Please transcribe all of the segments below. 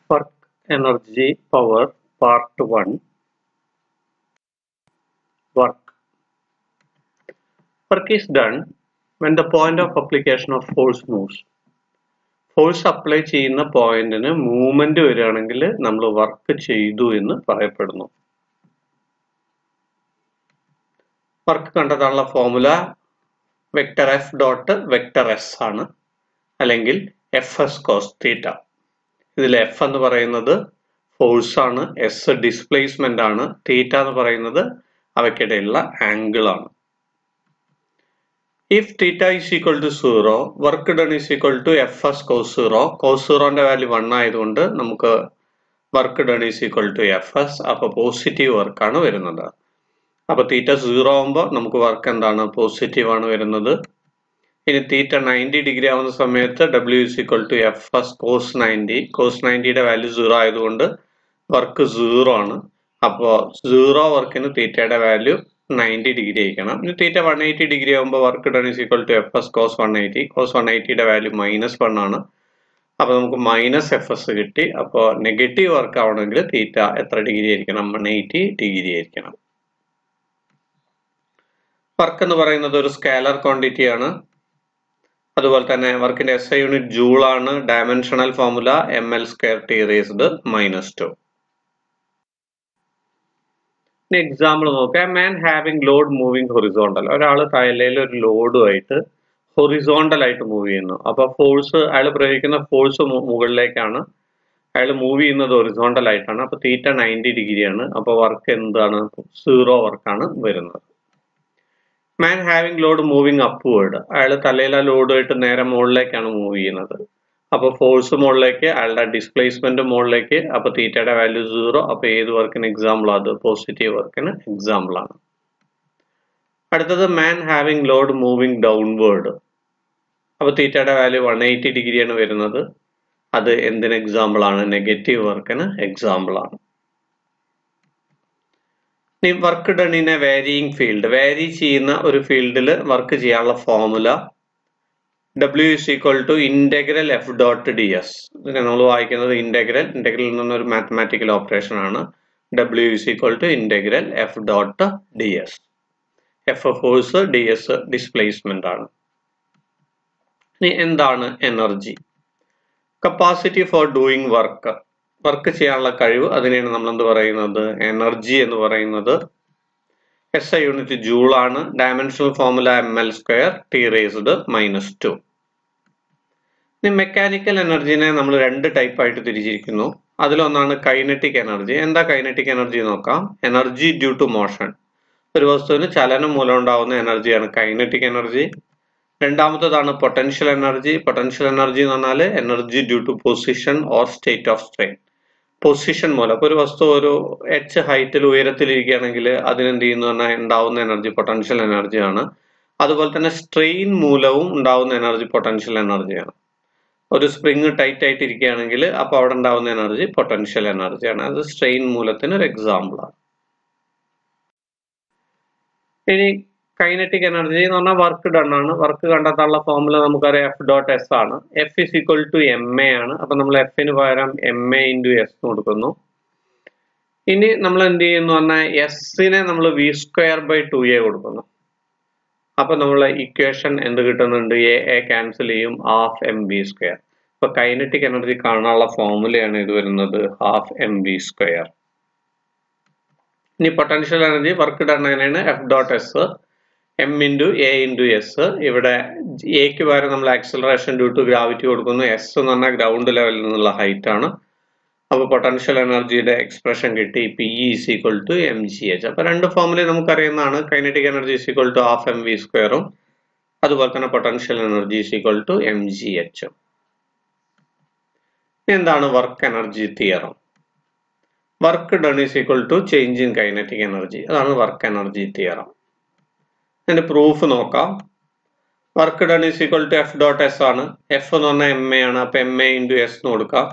work energy power part 1 work work is done when the point of application of force moves force apply ചെയ്യുന്ന പോയിന്റിന് movement വരികയാണെങ്കിൽ നമ്മൾ work ചെയ്തു എന്ന് പറയപ്പെടുന്നു വർക്ക് കണ്ടതാണുള്ള formula vector F dot vector S ആണ് അല്ലെങ്കിൽ എഫ് എസ് കോസ് തീറ്റ ഇതിൽ എഫ് എന്ന് പറയുന്നത് ഫോഴ്സ് ആണ് എസ് ഡിസ്പ്ലേസ്മെന്റ് ആണ് തീറ്റ എന്ന് പറയുന്നത് അവയ്ക്കിടയിലുള്ള ആംഗിൾ ആണ് if theta is equal to zero work done is equal to F S cos zero cos സീറോന്റെ വാല്യൂ വൺ ആയതുകൊണ്ട് നമുക്ക് work done is equal to F S അപ്പോൾ പോസിറ്റീവ് വർക്കാണ് വരുന്നത് അപ്പോൾ തീറ്റ സീറോ ആകുമ്പോൾ നമുക്ക് വർക്ക് എന്താണ് പോസിറ്റീവ് ആണ് വരുന്നത് ഇനി തീറ്റ നയൻറ്റി ഡിഗ്രി ആവുന്ന സമയത്ത് W is equal to F S cos ninety cos നയൻറ്റിയുടെ വാല്യൂ സീറോ ആയതുകൊണ്ട് വർക്ക് സീറോ ആണ് അപ്പോൾ സീറോ വർക്കിന് തീറ്റയുടെ വാല്യൂ നയൻറ്റി ഡിഗ്രി ആയിരിക്കണം ഇനി തീറ്റ വൺ എയ്റ്റി ഡിഗ്രി ആകുമ്പോൾ work done is equal to F S cos one eighty cos one എയ്റ്റിയുടെ വാല്യൂ മൈനസ് വൺ ആണ് അപ്പോൾ നമുക്ക് മൈനസ് എഫ് എസ് കിട്ടി അപ്പോൾ നെഗറ്റീവ് വർക്ക് ആവണമെങ്കിൽ തീറ്റ എത്ര ഡിഗ്രി ആയിരിക്കണം വൺ എയ്റ്റി ഡിഗ്രി ആയിരിക്കണം വർക്ക് എന്ന് പറയുന്നത് ഒരു സ്കാലർ ക്വാണ്ടിറ്റി ആണ് അതുപോലെ തന്നെ വർക്കിന്റെ എസ് ഐ യൂണിറ്റ് ജൂൾ ആണ് dimensional formula M L square T raised minus two ഇനി എക്സാമ്പിൾ നോക്കാം man having load moving horizontal ഒരാൾ തലയിൽ ഒരു ലോഡുമായിട്ട് ഹൊറിസോണ്ടൽ ആയിട്ട് മൂവ് ചെയ്യുന്നു അപ്പൊ ഫോഴ്സ് അയാൾ പ്രയോഗിക്കുന്ന ഫോഴ്സ് മുകളിലേക്കാണ് അയാൾ മൂവ് ചെയ്യുന്നത് ഹൊറിസോണ്ടൽ ആയിട്ടാണ് അപ്പൊ തീറ്റ നയൻറ്റി ഡിഗ്രിയാണ് അപ്പൊ വർക്ക് എന്താണ് സീറോ വർക്കാണ് വരുന്നത് man having load moving upward അയാൾ തലയിലെ ലോഡുമായിട്ട് നേരെ മുകളിലേക്കാണ് മൂവ് ചെയ്യുന്നത് അപ്പോൾ ഫോഴ്സ് മുകളിലേക്ക് അയാളുടെ ഡിസ്പ്ലേസ്മെന്റ് മുകളിലേക്ക് അപ്പോൾ തീറ്റയുടെ വാല്യൂ സീറോ അപ്പോൾ ഏത് വർക്കിന് എക്സാമ്പിൾ അത് പോസിറ്റീവ് വർക്കിന് എക്സാമ്പിൾ ആണ് അടുത്തത് man having load moving downward അപ്പോൾ തീറ്റയുടെ വാല്യൂ വൺ എയ്റ്റി ഡിഗ്രിയാണ് വരുന്നത് അത് എന്തിന് എക്സാമ്പിൾ ആണ് നെഗറ്റീവ് വർക്കിന് എക്സാമ്പിൾ ആണ് ഇനി work done in a varying field vary ചെയ്യുന്ന ഒരു ഫീൽഡിൽ വർക്ക് ചെയ്യാനുള്ള formula W is equal to integral F dot D S ഇതിനെ നമ്മൾ വായിക്കുന്നത് ഇന്റഗ്രൽ ഇന്റഗ്രലിൽ നിന്നൊരു മാത്തമാറ്റിക്കൽ ഓപ്പറേഷൻ ആണ് W is equal to integral F dot D S F force D S displacement ആണ് ഇനി എന്താണ് energy capacity for doing work work ചെയ്യാനുള്ള കഴിവ് അതിനെയാണ് നമ്മൾ എന്ത് പറയുന്നത് എനർജി എന്ന് പറയുന്നത് എസ് ഐ യൂണിറ്റ് ജൂൾ ആണ് dimensional formula M L square T raised minus two ഇനി മെക്കാനിക്കൽ എനർജിനെ നമ്മൾ രണ്ട് ടൈപ്പ് ആയിട്ട് തിരിച്ചിരിക്കുന്നു അതിലൊന്നാണ് കൈനറ്റിക് എനർജി എന്താ കൈനറ്റിക് എനർജി നോക്കാം എനർജി ഡ്യൂ ടു മോഷൻ ഒരു വസ്തുവിന് ചലനം മൂലം ഉണ്ടാവുന്ന എനർജിയാണ് കൈനറ്റിക് എനർജി രണ്ടാമത്തതാണ് പൊട്ടൻഷ്യൽ എനർജി പൊട്ടൻഷ്യൽ എനർജി എന്ന് പറഞ്ഞാൽ energy due to position or state of strain position മൂലം അപ്പോൾ ഒരു വസ്തു ഒരു എച്ച് ഹൈറ്റിൽ ഉയരത്തിലിരിക്കുകയാണെങ്കിൽ അതിനെന്ത് ചെയ്യുന്നു പറഞ്ഞാൽ ഉണ്ടാവുന്ന എനർജി പൊട്ടൻഷ്യൽ എനർജിയാണ് അതുപോലെ തന്നെ സ്ട്രെയിൻ മൂലവും ഉണ്ടാവുന്ന എനർജി പൊട്ടൻഷ്യൽ എനർജിയാണ് ഒരു സ്പ്രിങ് ടൈറ്റ് ആയിട്ട് ഇരിക്കുകയാണെങ്കിൽ അപ്പോൾ അവിടെ ഉണ്ടാവുന്ന എനർജി പൊട്ടൻഷ്യൽ എനർജിയാണ് അത് സ്ട്രെയിൻ മൂലത്തിന് ഒരു എക്സാമ്പിൾ ആണ് ഇനി കൈനറ്റിക് എനർജി എന്ന് പറഞ്ഞാൽ വർക്ക് ഡൺ ആണ് വർക്ക് കണ്ടെത്താനുള്ള ഫോർമുല നമുക്കറിയാം എഫ് ഡോട്ട് എസ് ആണ് F is equal to M A ആണ് അപ്പൊ നമ്മൾ എഫിന് പകരം എം എ ഇൻറ്റു എസ് കൊടുക്കുന്നു ഇനി നമ്മൾ എന്ത് ചെയ്യുന്നു പറഞ്ഞാൽ എസിനെ നമ്മൾ V square by two A കൊടുക്കുന്നു അപ്പൊ നമ്മൾ ഇക്വേഷൻ എന്ത് കിട്ടുന്നുണ്ട് എ എ ക്യാൻസൽ ചെയ്യും ഹാഫ് എം ബി സ്ക്വയർ ഇപ്പൊ കൈനറ്റിക് എനർജി കാണാനുള്ള ഫോർമുലയാണ് ഇത് വരുന്നത് ഹാഫ് എം ബി സ്ക്വയർ ഇനി പൊട്ടൻഷ്യൽ എനർജി വർക്ക് ഡൺ അങ്ങനെയാണ് F dot S M into A into S ഇവിടെ എക്ക് പകരം നമ്മൾ ആക്സലറേഷൻ ഡ്യൂ ടു ഗ്രാവിറ്റി കൊടുക്കുന്നു എസ് എന്ന് പറഞ്ഞാൽ ഗ്രൗണ്ട് ലെവലിൽ നിന്നുള്ള ഹൈറ്റ് ആണ് അപ്പോൾ പൊട്ടൻഷ്യൽ എനർജിയുടെ എക്സ്പ്രഷൻ കിട്ടി P E is equal to M G H അപ്പോൾ രണ്ട് ഫോമിൽ നമുക്കറിയുന്നതാണ് kinetic energy is equal to half M V സ്ക്വയറും അതുപോലെ തന്നെ potential energy is equal to M G എച്ചും എന്താണ് work energy theorem work done is equal to change in kinetic energy അതാണ് വർക്ക് എനർജി തിയറം അതിന്റെ പ്രൂഫ് നോക്കാം work done is equal to F dot S ആണ് F എന്ന് പറഞ്ഞാൽ M A ആണ് അപ്പൊ എം എ ഇൻറ്റു എസ് എന്ന് കൊടുക്കാം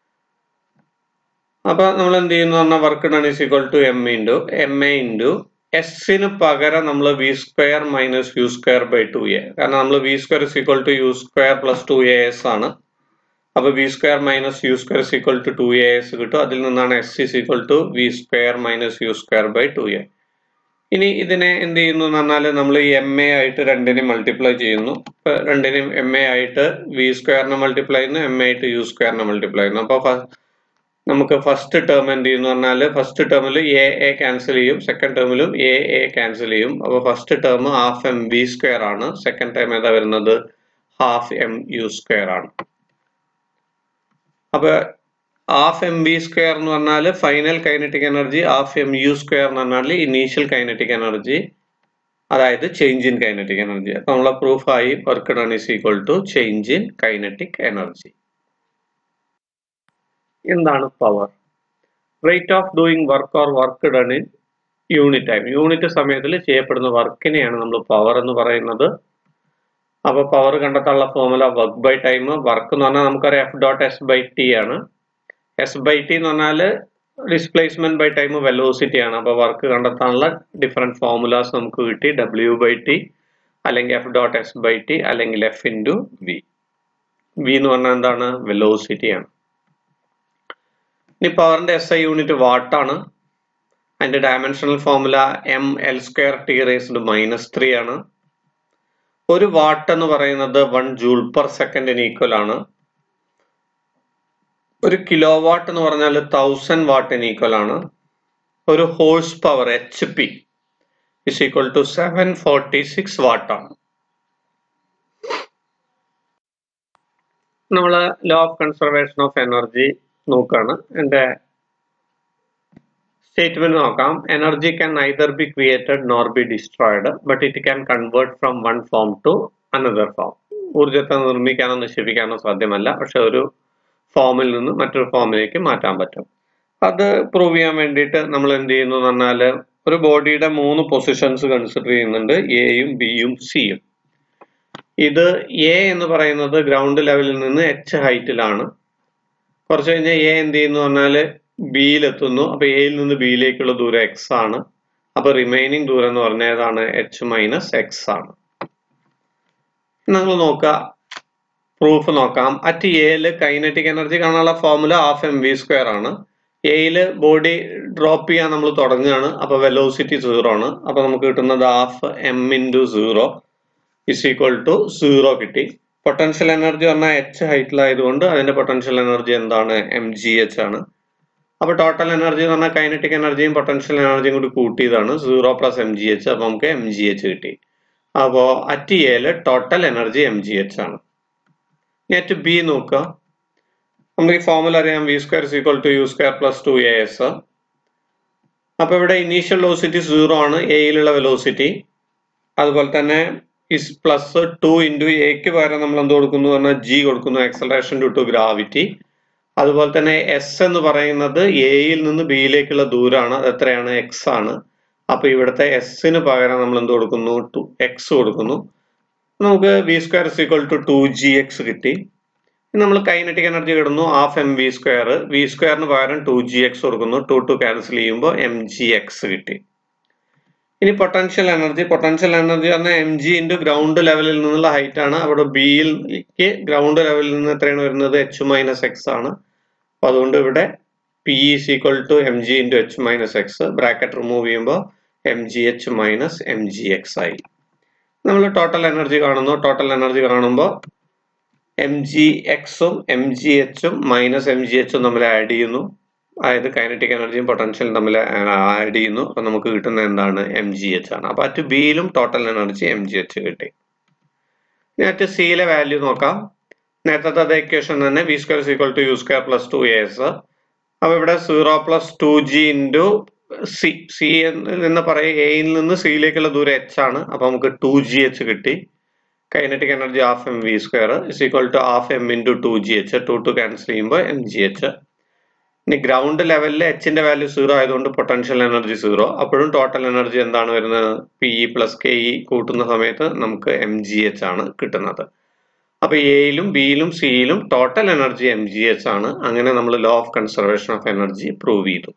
അപ്പൊ നമ്മൾ എന്ത് ചെയ്യുന്നു പറഞ്ഞാൽ work done is equal to M into M A into എസിന് പകരം നമ്മൾ V square minus U square by two A കാരണം നമ്മൾ V square is equal to U square plus two A S ആണ് അപ്പൊ V square minus U square is equal to two A S കിട്ടും അതിൽ നിന്നാണ് S is equal to V square minus U square by two A ഇനി ഇതിനെ എന്ത് ചെയ്യുന്നു എന്ന് പറഞ്ഞാൽ നമ്മൾ ഈ എം എ ആയിട്ട് രണ്ടിനെ മൾട്ടിപ്ലൈ ചെയ്യുന്നു ഇപ്പൊ രണ്ടിനെയും എം എ ആയിട്ട് വി സ്ക്വയറിനെ മൾട്ടിപ്ലൈ ചെയ്യുന്നു എം എ ആയിട്ട് യു സ്ക്വയറിനെ മൾട്ടിപ്ലൈ ചെയ്യുന്നു അപ്പൊ നമുക്ക് ഫസ്റ്റ് ടേം എന്ത് ചെയ്യുന്നു പറഞ്ഞാൽ ഫസ്റ്റ് ടേമിൽ എ എ ക്യാൻസൽ ചെയ്യും സെക്കൻഡ് ടേമിലും എ എ ക്യാൻസൽ ചെയ്യും അപ്പോൾ first term half M V square ആണ് സെക്കൻഡ് ടേം ഏതാ വരുന്നത് ഹാഫ് എം യു സ്ക്വയർ ആണ് അപ്പൊ ഹാഫ് എം വി സ്ക്വയർ എന്ന് പറഞ്ഞാൽ final kinetic energy half M U square എന്ന് പറഞ്ഞാൽ ഇനീഷ്യൽ കൈനറ്റിക് എനർജി അതായത് ചേഞ്ച് ഇൻ കൈനറ്റിക് എനർജി അപ്പൊ നമ്മളെ പ്രൂഫായി work done is equal to change in kinetic energy എന്താണ് power rate of doing work or work done in unit time unit സമയത്തിൽ ചെയ്യപ്പെടുന്ന വർക്കിനെയാണ് നമ്മൾ പവർ എന്ന് പറയുന്നത് അപ്പൊ പവർ കണ്ടെത്താനുള്ള formula work by time work എന്ന് പറഞ്ഞാൽ നമുക്കറിയാം F dot S by T ആണ് എസ് ബൈ ടി എന്ന് പറഞ്ഞാൽ ഡിസ്പ്ലേസ്മെന്റ് ബൈ ടൈം വെലോസിറ്റി ആണ് അപ്പൊ വർക്ക് കണ്ടെത്താനുള്ള ഡിഫറെന്റ് ഫോർമുലാസ് നമുക്ക് കിട്ടി ഡബ്ല്യു ബൈ ടി അല്ലെങ്കിൽ F dot S by T അല്ലെങ്കിൽ എഫ് ഇൻറ്റു വി വി എന്ന് പറഞ്ഞാൽ എന്താണ് വെലോസിറ്റി ആണ് ഇനി പവറിന്റെ എസ് ഐ യൂണിറ്റ് വാട്ട് ആണ് അതിന്റെ dimensional formula M L square T raised minus three ആണ് ഒരു വാട്ട് എന്ന് പറയുന്നത് വൺ ജൂൾ പെർ സെക്കൻഡിന് ഈക്വൽ ആണ് ഒരു കിലോ വാട്ട് എന്ന് പറഞ്ഞാൽ തൗസൻഡ് വാട്ടിന് ഈക്വൽ ആണ് ഒരു horse power H P is equal to seven forty six watt ആണ് നമ്മൾ law of conservation of energy നോക്കുകയാണ് എൻ്റെ സ്റ്റേറ്റ്മെന്റ് നോക്കാം energy can neither be created nor be destroyed but it can convert from one form to another form ഊർജത്തെ നിർമ്മിക്കാനോ നശിപ്പിക്കാനോ സാധ്യമല്ല പക്ഷെ ഒരു ഫോമിൽ നിന്ന് മറ്റൊരു ഫോമിലേക്ക് മാറ്റാൻ പറ്റും അത് പ്രൂവ് ചെയ്യാൻ വേണ്ടിയിട്ട് നമ്മൾ എന്ത് ചെയ്യുന്നു എന്ന് പറഞ്ഞാൽ ഒരു ബോഡിയുടെ മൂന്ന് പൊസിഷൻസ് കൺസിഡർ ചെയ്യുന്നുണ്ട് എയും ബിയും സിയും ഇത് എ എന്ന് പറയുന്നത് ഗ്രൗണ്ട് ലെവലിൽ നിന്ന് എച്ച് ഹൈറ്റിലാണ് കുറച്ച് കഴിഞ്ഞാൽ എ എന്ത് ചെയ്യുന്നു പറഞ്ഞാൽ ബിയിലെത്തുന്നു അപ്പൊ എയിൽ നിന്ന് ബിയിലേക്കുള്ള ദൂരം എക്സ് ആണ് അപ്പൊ റിമൈനിങ് ദൂരം എന്ന് പറഞ്ഞാൽ ഏതാണ് എച്ച് മൈനസ് എക്സ് ആണ് നമ്മൾ നോക്കുക പ്രൂഫ് നോക്കാം അറ്റ് എയില് കൈനറ്റിക് എനർജി കാണാനുള്ള formula half M V square ആണ് എയില് ബോഡി ഡ്രോപ്പ് ചെയ്യാൻ നമ്മൾ തുടങ്ങുകയാണ് അപ്പൊ വെലോസിറ്റി സീറോ ആണ് അപ്പൊ നമുക്ക് കിട്ടുന്നത് half M into zero is equal to zero കിട്ടി പൊട്ടൻഷ്യൽ എനർജി പറഞ്ഞാൽ എച്ച് ഹൈറ്റിലായതുകൊണ്ട് അതിന്റെ പൊട്ടൻഷ്യൽ എനർജി എന്താണ് എം ജി എച്ച് ആണ് അപ്പൊ ടോട്ടൽ എനർജി എന്ന് പറഞ്ഞാൽ കൈനറ്റിക് എനർജിയും പൊട്ടൻഷ്യൽ എനർജിയും കൂടി കൂട്ടിയതാണ് zero plus M G H അപ്പൊ നമുക്ക് എം ജി എച്ച് കിട്ടി അപ്പോ അറ്റ് എയില് total energy M G H ആണ് അറ്റ് ബി നോക്കുക നമുക്ക് ഈ ഫോർമുല അറിയാം V square is equal to U square plus two A S അപ്പൊ ഇവിടെ ഇനീഷ്യൽ വെലോസിറ്റി സീറോ ആണ് എയിലുള്ള വെലോസിറ്റി അതുപോലെ തന്നെ ഇസ് പ്ലസ് ടു ഇൻറ്റു എക്ക് പകരം നമ്മൾ എന്ത് കൊടുക്കുന്നു പറഞ്ഞാൽ ജി കൊടുക്കുന്നു എക്സലറേഷൻ ടു ടു ഗ്രാവിറ്റി അതുപോലെ തന്നെ എസ് എന്ന് പറയുന്നത് എയിൽ നിന്ന് ബിയിലേക്കുള്ള ദൂരമാണ് അത് എത്രയാണ് എക്സ് ആണ് അപ്പൊ ഇവിടുത്തെ എസിന് പകരം നമ്മൾ എന്ത് കൊടുക്കുന്നു ടു എക്സ് കൊടുക്കുന്നു നമുക്ക് V square is equal to two G X കിട്ടി നമ്മൾ കൈനറ്റിക് എനർജി കിടുന്നു half M V square V സ്ക്വയറിന് പകരം ടു ജി എക്സ് കൊടുക്കുന്നു ടു ടു ക്യാൻസൽ ചെയ്യുമ്പോൾ എം ജി എക്സ് കിട്ടി ഇനി പൊട്ടൻഷ്യൽ എനർജി പൊട്ടൻഷ്യൽ എനർജി പറഞ്ഞാൽ എം ജി ഇൻറ്റു ഗ്രൗണ്ട് ലെവലിൽ നിന്നുള്ള ഹൈറ്റ് ആണ് അവിടെ ബിയിലേക്ക് ഗ്രൗണ്ട് ലെവലിൽ നിന്ന് എത്രയാണ് വരുന്നത് എച്ച് മൈനസ് എക്സ് ആണ് അപ്പൊ അതുകൊണ്ട് ഇവിടെ P is equal to M G into H minus X bracket remove ചെയ്യുമ്പോൾ M G H minus M G X ആയി നമ്മൾ ടോട്ടൽ എനർജി കാണുന്നു ടോട്ടൽ എനർജി കാണുമ്പോൾ എം ജി എക്സും എം ജി എച്ചും മൈനസ് എം ജി എച്ചും തമ്മിൽ ആഡ് ചെയ്യുന്നു അതായത് കൈനറ്റിക് എനർജിയും പൊട്ടൻഷ്യലും തമ്മിൽ ആഡ് ചെയ്യുന്നു അപ്പൊ നമുക്ക് കിട്ടുന്ന എന്താണ് എം ജി എച്ച് ആണ് അപ്പൊ അറ്റ് ബിയിലും total energy M G H കിട്ടി ഇനി അറ്റ് സിയിലെ വാല്യൂ നോക്കാം നേരത്തെ അതേ ഇക്വേഷൻ തന്നെ V square equal to U square plus two A S അപ്പൊ ഇവിടെ zero plus two G into C C എന്ന് പറയുക എയിൽ നിന്ന് സിയിലേക്കുള്ള ദൂരം എച്ച് ആണ് അപ്പൊ നമുക്ക് ടു ജി എച്ച് കിട്ടി kinetic energy half M V square is equal to half M into two G H two two cancel ചെയ്യുമ്പോൾ എം ജി എച്ച് ഇനി ഗ്രൗണ്ട് ലെവലിൽ എച്ചിന്റെ വാല്യൂ സീറോ ആയതുകൊണ്ട് പൊട്ടൻഷ്യൽ എനർജി സീറോ അപ്പോഴും ടോട്ടൽ എനർജി എന്താണ് വരുന്നത് P E plus K E കൂട്ടുന്ന സമയത്ത് നമുക്ക് എം ജി എച്ച് ആണ് കിട്ടുന്നത് അപ്പൊ എയിലും ബിയിലും സിയിലും total energy M G H ആണ് അങ്ങനെ നമ്മൾ law of conservation of energy prove ചെയ്തു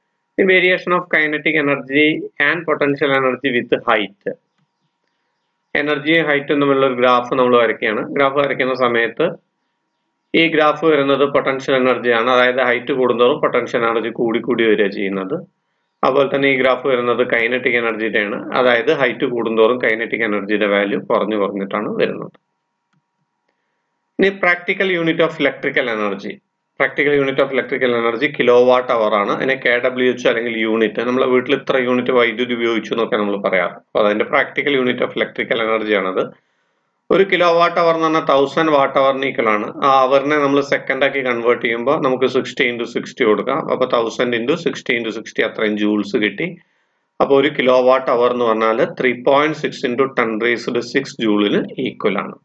variation of kinetic energy and potential energy with height എനർജിയും ഹൈറ്റും തമ്മിലുള്ള ഒരു ഗ്രാഫ് നമ്മൾ വരയ്ക്കുകയാണ് ഗ്രാഫ് വരയ്ക്കുന്ന സമയത്ത് ഈ ഗ്രാഫ് വരുന്നത് പൊട്ടൻഷ്യൽ എനർജിയാണ് അതായത് ഹൈറ്റ് കൂടുന്നതോറും പൊട്ടൻഷ്യൽ എനർജി കൂടി കൂടി വരിക ചെയ്യുന്നത് അതുപോലെ തന്നെ ഈ ഗ്രാഫ് വരുന്നത് കൈനറ്റിക് എനർജിയുടെയാണ് അതായത് ഹൈറ്റ് കൂടുന്തോറും കൈനറ്റിക് എനർജിയുടെ വാല്യൂ കുറഞ്ഞു കുറഞ്ഞിട്ടാണ് വരുന്നത് ഇനി practical unit of electrical energy practical unit of electrical energy kilo watt hour ആണ് അതിനെ കെ ഡബ്ല്യു എച്ച് അല്ലെങ്കിൽ യൂണിറ്റ് നമ്മളെ വീട്ടിൽ ഇത്ര യൂണിറ്റ് വൈദ്യുതി ഉപയോഗിച്ചു എന്നൊക്കെ നമ്മൾ പറയാറ് അപ്പോൾ അതിന്റെ practical unit of electrical energy ആണത് ഒരു കിലോ വാട്ട് അവർ എന്ന് പറഞ്ഞാൽ തൗസൻഡ് വാട്ട് അവറിന് ഈക്വൽ ആണ് ആ അവറിനെ നമ്മൾ സെക്കൻഡ് ആക്കി കൺവേർട്ട് ചെയ്യുമ്പോൾ നമുക്ക് സിക്സ്റ്റി ഇൻറ്റു സിക്സ്റ്റി കൊടുക്കാം അപ്പോൾ thousand into sixty into sixty അത്രയും ജൂൾസ് കിട്ടി അപ്പോൾ ഒരു കിലോ വാട്ട് അവർ എന്ന് പറഞ്ഞാൽ three point six into ten raised six ജൂളിന് ഈക്വൽ ആണ്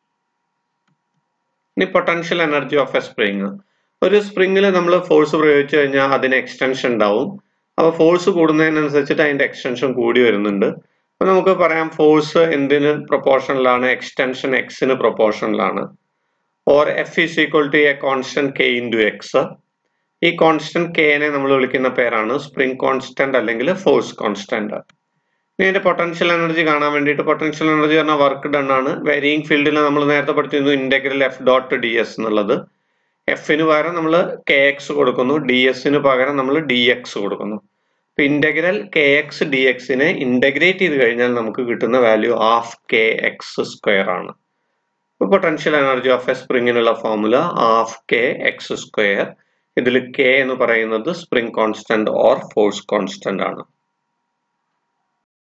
ഇനി potential energy of a spring ഒരു സ്പ്രിങ്ങിൽ നമ്മൾ ഫോഴ്സ് പ്രയോഗിച്ചു കഴിഞ്ഞാൽ അതിന് എക്സ്റ്റൻഷൻ ഉണ്ടാവും അപ്പോൾ ഫോഴ്സ് കൂടുന്നതിനനുസരിച്ചിട്ട് അതിന്റെ എക്സ്റ്റൻഷൻ കൂടി വരുന്നുണ്ട് അപ്പൊ നമുക്ക് പറയാം ഫോഴ്സ് എന്തിന് പ്രൊപ്പോർഷനിലാണ് എക്സ്റ്റൻഷൻ എക്സിന് പ്രൊപ്പോർഷനിലാണ് or F is equal to a constant K into X ഈ കോൺസ്റ്റന്റ് കെനെ നമ്മൾ വിളിക്കുന്ന പേരാണ് സ്പ്രിംഗ് കോൺസ്റ്റന്റ് അല്ലെങ്കിൽ ഫോഴ്സ് കോൺസ്റ്റന്റ് ഇനി അതിന്റെ പൊട്ടൻഷ്യൽ എനർജി കാണാൻ വേണ്ടിയിട്ട് പൊട്ടൻഷ്യൽ എനർജി പറഞ്ഞാൽ വർക്ക് ഡൺ ആണ് വേരിയിങ് ഫീൽഡിൽ നമ്മൾ നേരത്തെ പഠിച്ചിരുന്നു integral F dot D S എന്നുള്ളത് എഫിന് പകരം നമ്മൾ കെ എക്സ് കൊടുക്കുന്നു ഡി എസിന് പകരം നമ്മൾ ഡി എക്സ് കൊടുക്കുന്നു അപ്പൊ ഇന്റഗ്രൽ കെ എക്സ് ഡി എക്സിനെ ഇന്റഗ്രേറ്റ് ചെയ്ത് കഴിഞ്ഞാൽ നമുക്ക് കിട്ടുന്ന value half K X square ആണ് ഇപ്പൊ പൊട്ടൻഷ്യൽ എനർജി ഓഫ് എ സ്പ്രിങ്ങിനുള്ള formula half K X square ഇതിൽ കെ എന്ന് പറയുന്നത് spring constant or force constant ആണ്